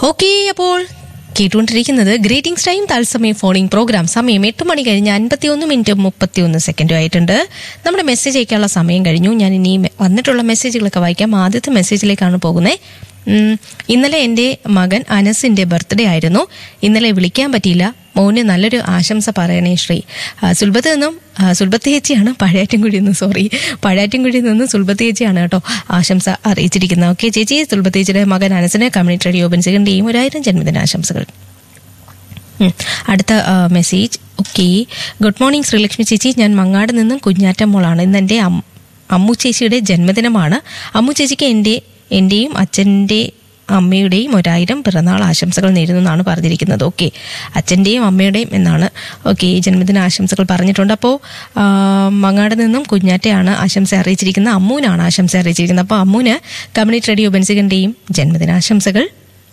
Okay അപ്പോൾ കേട്ടുകൊണ്ടിരിക്കുന്നത് greetings time തത്സമയ ഫോണിംഗ് പ്രോഗ്രാം സമയം എട്ട് മണി കഴിഞ്ഞ് അൻപത്തിയൊന്ന് മിനിറ്റ് മുപ്പത്തിയൊന്ന് സെക്കൻഡും ആയിട്ടുണ്ട് നമ്മുടെ മെസ്സേജ് അയക്കാനുള്ള സമയം കഴിഞ്ഞു ഞാൻ ഇനി മെ- വന്നിട്ടുള്ള മെസ്സേജുകളൊക്കെ വായിക്കാം ആദ്യത്തെ മെസ്സേജിലേക്കാണ് പോകുന്നത് ഉം, ഇന്നലെ എൻ്റെ മകൻ അനസിന്റെ ബർത്ത്ഡേ ആയിരുന്നു ഇന്നലെ വിളിക്കാൻ പറ്റിയില്ല മോന് നല്ലൊരു ആശംസ പറയണേ ശ്രീ ആ, സുൽബത്ത് നിന്നും ആ, സുൽബത്ത് ചേച്ചിയാണ് പഴയാറ്റിൻകുടി നിന്ന് സോറി പഴയാറ്റിൻകുടി നിന്ന് സുൽബത്ത് ചേച്ചിയാണ് കേട്ടോ ആശംസ അറിയിച്ചിരിക്കുന്നത് ഓക്കെ ചേച്ചി സുൽബത്ത് ചേച്ചിയുടെ മകൻ അനസിന് കമ്മ്യൂണിറ്റി റേഡിയോ ബെൻസികന്റെയും ഒരായിരം ജന്മദിനാശംസകൾ ഉം. അടുത്ത ആ, message okay good morning Sreelakshmi ചേച്ചി ഞാൻ മങ്ങാട് നിന്നും കുഞ്ഞാറ്റം മോളാണ് ഇന്ന് എൻ്റെ അം- അമ്മു ചേച്ചിയുടെ ജന്മദിനമാണ് അമ്മു ചേച്ചിക്ക് എൻ്റെ എൻ്റെയും അച്ഛൻ്റെ അമ്മയുടെയും ഒരായിരം പിറന്നാൾ ആശംസകൾ നേരുന്നു എന്നാണ് പറഞ്ഞിരിക്കുന്നത് ഓക്കെ അച്ഛൻ്റെയും അമ്മയുടെയും എന്നാണ് ഓക്കെ ജന്മദിന ആശംസകൾ പറഞ്ഞിട്ടുണ്ട് അപ്പോൾ മങ്ങാട് നിന്നും കുഞ്ഞാറ്റയാണ് ആശംസ അറിയിച്ചിരിക്കുന്നത് അമ്മൂനാണ് ആശംസ അറിയിച്ചിരിക്കുന്നത് അപ്പോൾ അമ്മൂന് കമ്മ്യൂണിറ്റി റേഡിയോ ബെൻസികന്റെയും ജന്മദിനാശംസകൾ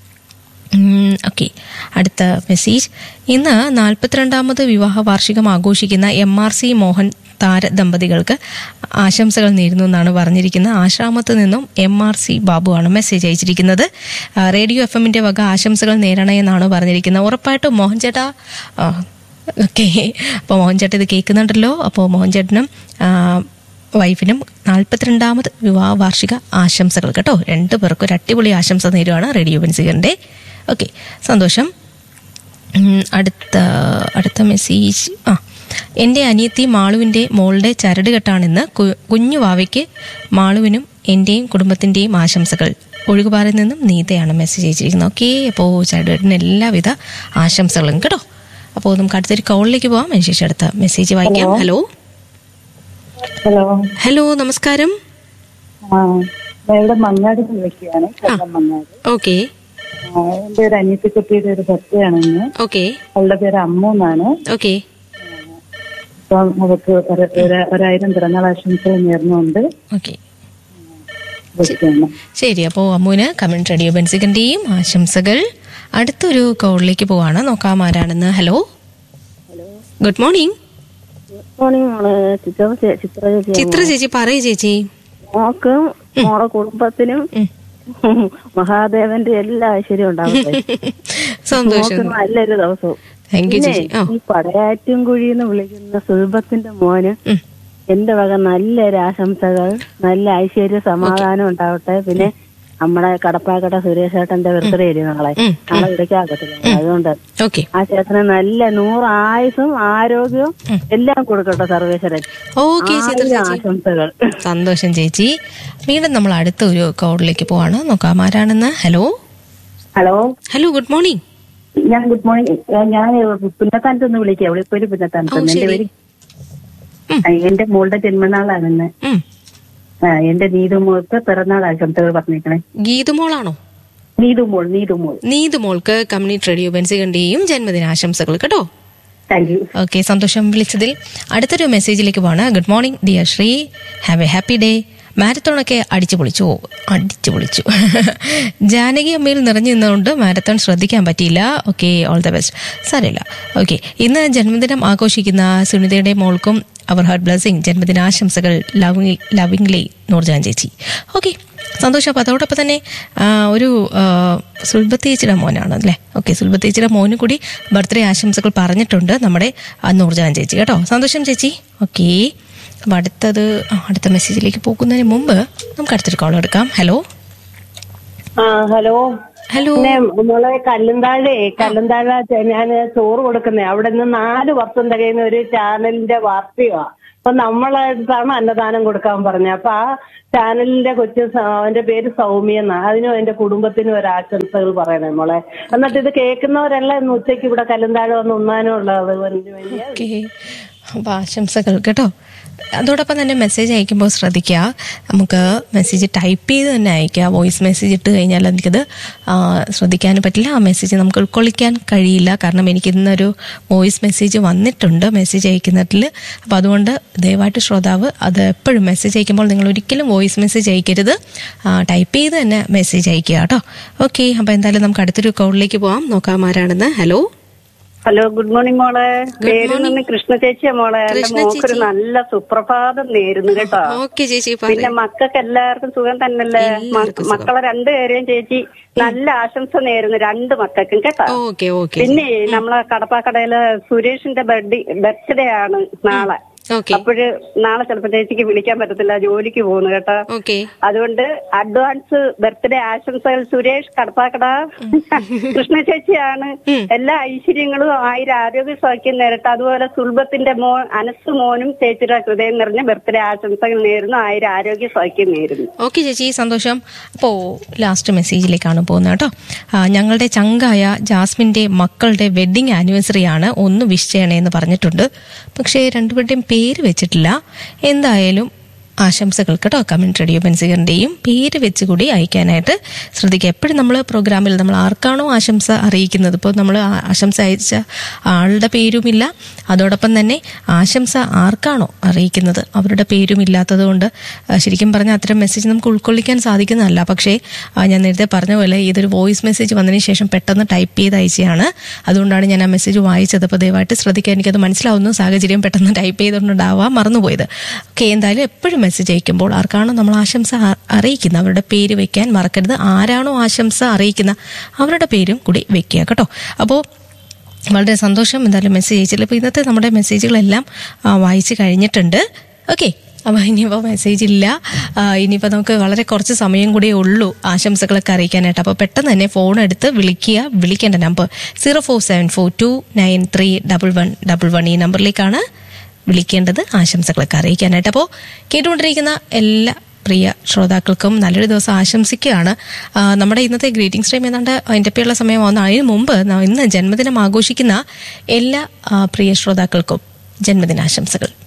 ഓക്കെ അടുത്ത മെസ്സേജ് ഇന്ന് നാൽപ്പത്തിരണ്ടാമത് വിവാഹ വാർഷികം ആഘോഷിക്കുന്ന M R C Mohan Thara ദമ്പതികൾക്ക് ആശംസകൾ നേരുന്നു എന്നാണ് പറഞ്ഞിരിക്കുന്നത് ആശ്രാമത്ത് നിന്നും എം ആർ സി ബാബുവാണ് മെസ്സേജ് അയച്ചിരിക്കുന്നത് ആ, റേഡിയോ എഫ് എമ്മിന്റെ വക ആശംസകൾ നേരണേ എന്നാണ് പറഞ്ഞിരിക്കുന്നത് ഉറപ്പായിട്ടും മോഹൻ ചേട്ടാ ഓക്കെ അപ്പോൾ മോഹൻ ചേട്ടൻ ഇത് കേൾക്കുന്നുണ്ടല്ലോ അപ്പോൾ മോഹൻ ചേട്ടനും ആ, വൈഫിനും നാൽപ്പത്തിരണ്ടാമത് വിവാഹ വാർഷിക ആശംസകൾ കേട്ടോ രണ്ടു പേർക്കും ഒരു അടിപൊളി ആശംസ നേരുവാണ് റേഡിയോ ബെൻസികറിന്റെ ഓക്കെ സന്തോഷം ഉം, അടുത്ത അടുത്ത മെസ്സേജ് ആ എൻ്റെ അനിയത്തി മാളുവിൻ്റെ മോളുടെ ചരട് കെട്ടാണിന്ന് കു- കുഞ്ഞു വാവയ്ക്ക് മാളുവിനും എൻ്റെയും കുടുംബത്തിൻ്റെയും ആശംസകൾ ഒഴുകുപാറിൽ നിന്നും നീതയാണ് മെസ്സേജ് അയച്ചിരിക്കുന്നത് ഓക്കെ അപ്പോൾ ചരടുകെട്ടിന് എല്ലാവിധ ആശംസകളും കേട്ടോ അപ്പോൾ നമുക്ക് അടുത്തൊരു കോളിലേക്ക് പോവാം അതിനുശേഷം അടുത്ത മെസ്സേജ് വായിക്കാം ഹലോ ഹലോ ഹലോ നമസ്കാരം ആ ഞാൻ ഇവിടെ മങ്ങാട് വിളിക്കുകയാണ് കൊല്ലം മങ്ങാട് ഓക്കെ ആ, എന്റെ ഒരു അനിയത്തിക്കുട്ടിയുടെ ഒരു ബർത്ത്ഡേ ആണ് ഇന്ന് ഓക്കെ അവളുടെ പേര് അമ്മു എന്നാണ് ഓക്കെ അപ്പം അവർക്ക് ഒരു- ഒരു- ഒരായിരം പിറന്നാൾ ആശംസകൾ നേർന്നുകൊണ്ട് ഓക്കെ വിളിക്കുകയാണ് ശരി അപ്പോൾ അമ്മുവിന് കമന്റ് റേഡിയോ ബെൻസികന്റെയും ആശംസകൾ അടുത്തൊരു കോളിലേക്ക് പോവാണ് നോക്കാം ആരാണെന്ന് ഹലോ ഗുഡ് മോർണിംഗ് മോർണിംഗ് മോള് ചിത്ര ചേ- ചിത്ര ചേച്ചി ചിത്ര ചേച്ചി പറയൂ ചേച്ചി മോക്കും മോളെ കുടുംബത്തിനും ഉം. മഹാദേവന്റെ എല്ലാ ഐശ്വര്യം ഉണ്ടാവട്ടെ സന്തോഷം മോക്ക് നല്ലൊരു ദിവസവും താങ്ക് യു പിന്നെ ചേച്ചി ആ ഈ പടയാറ്റും കുഴിന്ന് വിളിക്കുന്ന സുൽഭത്തിന്റെ മോന് ഉം. എന്റെ വക നല്ലൊരു ആശംസകൾ നല്ല ഐശ്വര്യ സമാധാനം ഉണ്ടാവട്ടെ പിന്നെ നമ്മുടെ കടപ്പാക്കട സുരേഷ് ചേട്ടന്റെ ബർത്ത്ഡേ ഇല്ലേ നാളെ ഉം. നാളെ വിളിക്കാകത്തില്ല അതുകൊണ്ട് ഓക്കെ ആ ചേട്ടന് നല്ല നൂറ് ആയുസും ആരോഗ്യവും എല്ലാം കൊടുക്കട്ടെ സർവേശ്വരൻ ഓക്കെ ചിത്ര ആയിരം ചേച്ചി ആശംസകൾ സന്തോഷം ചേച്ചി വീണ്ടും നമ്മൾ അടുത്ത ഒരു കോളിലേക്ക് പോവാണ് നോക്കാം ആരാണെന്ന് hello hello hello good morning ഞാൻ ഗുഡ് മോർണിംഗ് ഞാൻ പുന്നത്താനത്ത് നിന്ന് വിളിക്കുക ഇവിടെ ഇപ്പൊ ഒരു പുന്നത്താനത്ത് ഓ, നിന്ന്. എന്റെ ശരി. പേര് ആ, എന്റെ മോളുടെ ജന്മനാളാണ് ഇന്ന് ഉം. ആ, എന്റെ നീതു മോൾക്ക് പിറന്നാൾ ആശംസകൾ പറഞ്ഞേക്കണേ ഗീതുമോളാണോ നീതു മോൾ നീതു മോൾ നീതുമോൾക്ക് കമ്മ്യൂണിറ്റി റേഡിയോ ബെൻസികന്റെയും ജന്മദിനാശംസകൾ കേട്ടോ താങ്ക് യു ഓക്കെ സന്തോഷം വിളിച്ചതിൽ അടുത്തൊരു മെസ്സേജിലേക്ക് പോവാണ് good morning dear Sree have a happy day മാരത്തോണൊക്കെ അടിച്ചു പൊളിച്ചു ഓ, അടിച്ചു പൊളിച്ചു ജാനകി അമ്മയിൽ നിറഞ്ഞു നിന്നുകൊണ്ട് മാരത്തോൺ ശ്രദ്ധിക്കാൻ പറ്റിയില്ല ഓക്കെ ഓൾ ദ ബെസ്റ്റ് സാരമില്ല ഓക്കെ ഇന്ന് ജന്മദിനം ആഘോഷിക്കുന്ന സുനിതയുടെ മോൾക്കും അവർ ഹാർട്ട് ബ്ലസ്സിംഗ് ജന്മദിനാശംസകൾ ലവിംഗ് ലവിംഗ്ലി നൂർജാൻ ചേച്ചി ഓക്കെ സന്തോഷം അപ്പോൾ അതോടൊപ്പം തന്നെ ആ, ഒരു ആ, സുൽബത്തേച്ചിയുടെ മോനാണ് അല്ലേ ഓക്കെ സുൽബത്തേച്ചിയുടെ മോനും കൂടി ബർത്ത്ഡേ ആശംസകൾ പറഞ്ഞിട്ടുണ്ട് നമ്മുടെ ആ, നൂർജഹാൻ ചേച്ചി കേട്ടോ സന്തോഷം ചേച്ചി ഓക്കെ അപ്പം അടുത്തത് ആ, അടുത്ത മെസ്സേജിലേക്ക് പോകുന്നതിന് മുമ്പ് നമുക്ക് അടുത്തൊരു കോൾ എടുക്കാം ഹലോ ആ ഹലോ ഹലോ പിന്നെ മോളെ കല്ലുന്താഴേ കല്ലുന്താഴ ഞാൻ ചോറ് കൊടുക്കുന്നേ അവിടെ നിന്ന് നാല് വർഷം തികയുന്ന ഒരു ചാനലിന്റെ വാർത്തയാ അപ്പൊ നമ്മളടുത്താണ് അന്നദാനം കൊടുക്കാൻ പറഞ്ഞത് അപ്പൊ ആ ചാനലിന്റെ കൊച്ചു സ- അവന്റെ പേര് സൗമ്യ എന്നാ അതിനും എന്റെ കുടുംബത്തിനും ഒരു ആശംസകൾ പറയണേ മോളെ എന്നിട്ട് ഇത് കേൾക്കുന്നവരെല്ലാം ഇന്ന് ഉച്ചയ്ക്ക് ഇവിടെ കല്ലുന്താഴ വന്ന് ഉണ്ണാനും ഉള്ളത് വേണ്ടിയാ ഓക്കെ അപ്പോൾ ആശംസകൾ കേട്ടോ അതോടൊപ്പം തന്നെ മെസ്സേജ് അയക്കുമ്പോൾ ശ്രദ്ധിക്കുക നമുക്ക് മെസ്സേജ് ടൈപ്പ് ചെയ്ത് തന്നെ അയക്കുക വോയിസ് മെസ്സേജ് ഇട്ട് കഴിഞ്ഞാൽ എനിക്കത് ആ, ശ്രദ്ധിക്കാനും പറ്റില്ല ആ മെസ്സേജ് നമുക്ക് ഉൾക്കൊള്ളിക്കാൻ കഴിയില്ല കാരണം എനിക്ക് ഇന്നൊരു വോയിസ് മെസ്സേജ് വന്നിട്ടുണ്ട് മെസ്സേജ് അയക്കുന്നതിൽ അപ്പോൾ അതുകൊണ്ട് ദയവായിട്ട് ശ്രോതാവ് അത് എപ്പോഴും മെസ്സേജ് അയക്കുമ്പോൾ നിങ്ങൾ ഒരിക്കലും വോയിസ് മെസ്സേജ് അയക്കരുത് ടൈപ്പ് ചെയ്ത് തന്നെ മെസ്സേജ് അയക്കുക കേട്ടോ ഓക്കെ അപ്പോൾ എന്തായാലും നമുക്ക് അടുത്തൊരു കോളിലേക്ക് പോവാം നോക്കാം ആരാണെന്ന് ഹലോ ഹലോ ഗുഡ് മോർണിംഗ് മോളെ പേര് morning. നിന്ന് കൃഷ്ണ ചേച്ചിയാ മോളെ എന്റെ കൃഷ്ണ മോക്കൊരു ചേച്ചി. നല്ല സുപ്രഭാതം നേരുന്നു കേട്ടോ ഓക്കെ ചേച്ചി പിന്നെ പറ മക്കൾക്ക് എല്ലാവർക്കും സുഖം തന്നെയല്ലേ എല്ലാവർക്കും മ- മക്കളെ രണ്ടുപേരെയും ചേച്ചി നല്ല ആശംസ നേരുന്നു രണ്ട് മക്കൾക്കും കേട്ടോ ഓക്കെ ഓക്കെ പിന്നെ നമ്മളെ കടപ്പാക്കടയില് സുരേഷിന്റെ ബർത്ത്ഡേ ബർത്ത്ഡേ ആണ് നാളെ ഓക്കെ അപ്പോഴ് നാളെ ചിലപ്പോ ചേച്ചിക്ക് വിളിക്കാൻ പറ്റത്തില്ല ജോലിക്ക് പോകുന്നു കേട്ടോ ഓക്കെ അതുകൊണ്ട് അഡ്വാൻസ് ബർത്ത്ഡേ ആശംസകൾ സുരേഷ് കടപ്പാക്കട കൃഷ്ണ ചേച്ചിയാണ് എല്ലാ ഐശ്വര്യങ്ങളും ആയിരം ആരോഗ്യ സൗഖ്യം നേരട്ടെ അതുപോലെ സുൽഭത്തിന്റെ മോൻ അനസ് മോനും ചേച്ചിയുടെ ഹൃദയം നിറഞ്ഞ ബർത്ത്ഡേ ആശംസകൾ നേരുന്നു ആയിരം ആരോഗ്യ സൗഖ്യം നേരുന്നു ഓക്കെ ചേച്ചി സന്തോഷം അപ്പോൾ ലാസ്റ്റ് മെസ്സേജിലേക്കാണ് പോകുന്നത് കേട്ടോ ആ, ഞങ്ങളുടെ ചങ്കായ ജാസ്മിന്റെ മക്കളുടെ വെഡിങ് ആനിവേഴ്സറി ആണ് ഒന്ന് വിഷ് ചെയ്യണേ എന്ന് പറഞ്ഞിട്ടുണ്ട് പക്ഷേ രണ്ടുപേരുടെയും പേര് വെച്ചിട്ടില്ല എന്തായാലും ആശംസകൾ കേട്ടോ കമന്റ് റേഡിയോ ബെൻസിഗറിന്റെയും പേര് വെച്ചുകൂടി അയക്കാനായിട്ട് ശ്രദ്ധിക്കുക എപ്പോഴും നമ്മൾ പ്രോഗ്രാമിൽ നമ്മൾ ആർക്കാണോ ആശംസ അറിയിക്കുന്നത് ഇപ്പോൾ നമ്മൾ ആശംസ അയച്ച ആളുടെ പേരുമില്ല അതോടൊപ്പം തന്നെ ആശംസ ആർക്കാണോ അറിയിക്കുന്നത് അവരുടെ പേരും ഇല്ലാത്തത് കൊണ്ട് ആ, ശരിക്കും പറഞ്ഞാൽ അത്തരം മെസ്സേജ് നമുക്ക് ഉൾക്കൊള്ളിക്കാൻ സാധിക്കുന്നതല്ല പക്ഷേ ആ, ഞാൻ നേരത്തെ പറഞ്ഞ പോലെ ഇതൊരു വോയിസ് മെസ്സേജ് വന്നതിന് ശേഷം പെട്ടെന്ന് ടൈപ്പ് ചെയ്ത് അയച്ചതാണ് അതുകൊണ്ടാണ് ഞാൻ ആ മെസ്സേജ് വായിച്ചത് അപ്പോൾ ദയവായിട്ട് ശ്രദ്ധിക്കാൻ എനിക്കത് മനസ്സിലാവുന്ന സാഹചര്യം പെട്ടെന്ന് ടൈപ്പ് ചെയ്തുകൊണ്ടുണ്ടാവാം മറന്നുപോയത് ഓക്കെ എന്തായാലും എപ്പോഴും മെസ്സേജ് അയക്കുമ്പോൾ ആർക്കാണോ നമ്മൾ ആശംസ അ- അറിയിക്കുന്നത് അവരുടെ പേര് വെക്കാൻ മറക്കരുത് ആരാണോ ആശംസ അറിയിക്കുന്ന അവരുടെ പേരും കൂടി വെക്കുക കേട്ടോ അപ്പോൾ വളരെ സന്തോഷം എന്തായാലും മെസ്സേജ് അയച്ചില്ല അപ്പോൾ ഇന്നത്തെ നമ്മുടെ മെസ്സേജുകളെല്ലാം ആ, വായിച്ച് കഴിഞ്ഞിട്ടുണ്ട് ഓക്കെ അപ്പോൾ ഇനിയിപ്പോൾ മെസ്സേജ് ഇല്ല ആ, ഇനിയിപ്പോൾ നമുക്ക് വളരെ കുറച്ച് സമയം കൂടിയേ ഉള്ളൂ ആശംസകളൊക്കെ അറിയിക്കാനായിട്ട് അപ്പോൾ പെട്ടെന്ന് തന്നെ ഫോൺ എടുത്ത് വിളിക്കുക വിളിക്കേണ്ട number zero four seven four two nine three double one double one ഈ നമ്പറിലേക്കാണ് വിളിക്കേണ്ടത് ആശംസകളൊക്കെ അറിയിക്കാനായിട്ട് അപ്പോൾ കേട്ടുകൊണ്ടിരിക്കുന്ന എല്ലാ പ്രിയ ശ്രോതാക്കൾക്കും നല്ലൊരു ദിവസം ആശംസിക്കുകയാണ് ആ, നമ്മുടെ ഇന്നത്തെ ഗ്രീറ്റിംഗ്സ് ടൈം ഏതാണ്ട് അതിൻ്റെ പേരുള്ള സമയമാകുന്ന അതിന് മുമ്പ് ന- ഇന്ന് ജന്മദിനം ആഘോഷിക്കുന്ന എല്ലാ ആ, പ്രിയ ശ്രോതാക്കൾക്കും ജന്മദിനാശംസകൾ